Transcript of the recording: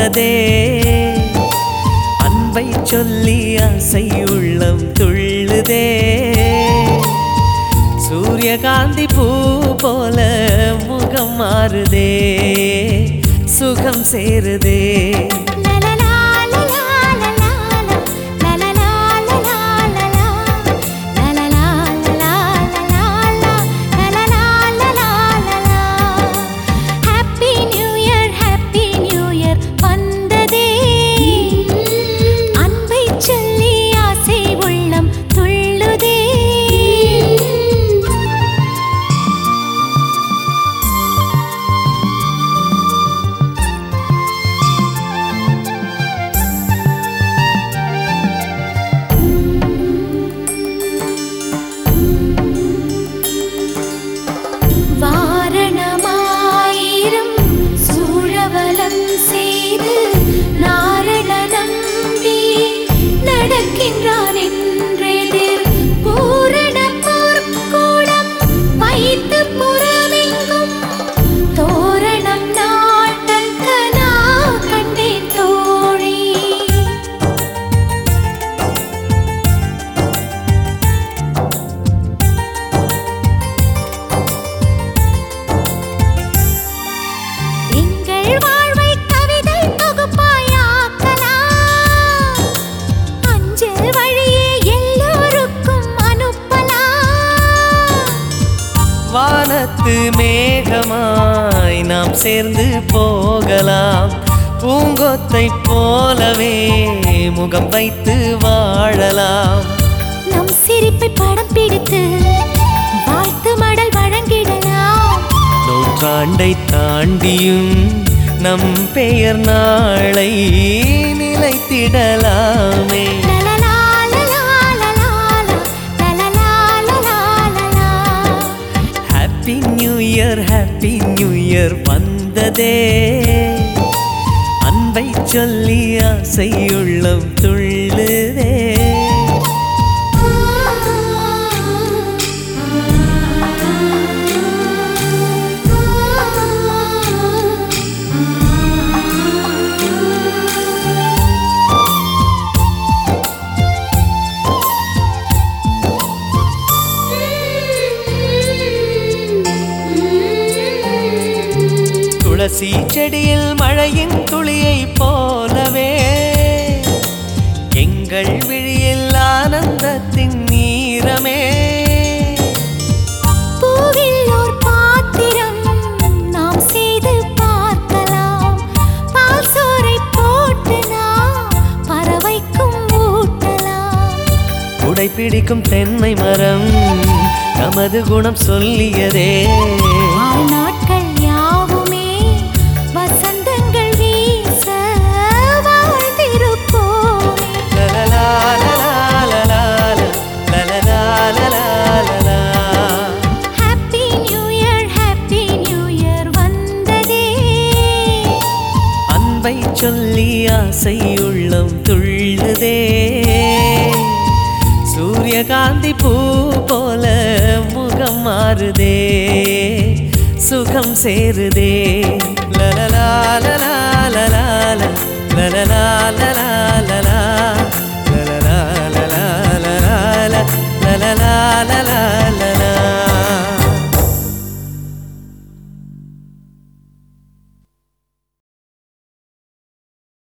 வந்ததே அன்பை சொல்லி ஆசை உள்ளம் துள்ளுதே சூரியகாந்தி பூ போல முகம் மாறுதே சுகம் சேருதே லலலா லலா லலா லலலா லலா லலா லலலா லலா லலா லலலா லலா happy new year happy new year வந்ததே அன்பை சொல்லி ஆசை உள்ளம் துள்ளுதே வாரணமாயிரம் சூழவலம் செய்து நாரண நம்பி நடக்கின்றான் என்றெதிர் பூரண பொற்கூடம் வைத்து புறமெங்கும் தோரணம் நாட்டக்கனா கண்டேன் தோழி எங்கள் வாழ்வை கவிதை தொகுப்பாயாக்கலாம் அஞ்சல் வழியே எல்லோருக்கும் அனுப்பலாம் வானத்து மேகமாய் நாம் சேர்ந்து போகலாம் பூங்கொத்தை போலவே முகம் வைத்து வாழலாம் நம் சிரிப்பை படம் பிடித்து வாழ்த்து மடல் வழங்கிடலாம் நூற்றாண்டை தாண்டியும் நம் பெயர் நாளை நிலைத்திடலாமே லலலா லலா லலா லலலா லலா லலா happy new year happy new year வந்ததே அன்பை சொல்லி ஆசை உள்ளம் துள்ளுதே துளசி செடியில் மழையின் துளியை போலவே எங்கள் விழியில் ஆனந்தத்தின் நீரமே பூவில் ஓர் பாத்திரம் நாம் செய்து பார்க்கலாம் பால் சோறை போட்டு நாம் பறவைக்கும் ஊட்டலாம் உடை பிடிக்கும் தென்னை மரம் நமது குணம் சொல்லியதே வாழ்நாட்கள் யாவுமே வசந்தங்கள் வீச வாழ்ந்திருப்போமே லலலா லலா லலா லலலா லலா லலா. Happy new year happy new year வந்ததே அன்பை சொல்லி ஆசை உள்ளம் துள்ளுதே சூரியகாந்தி பூ போல முகம் மாறுதே சுகம் சேருதே லலலா லலா லலா லலலா லலா லலா லலலா லலா லலா லலலா லலலா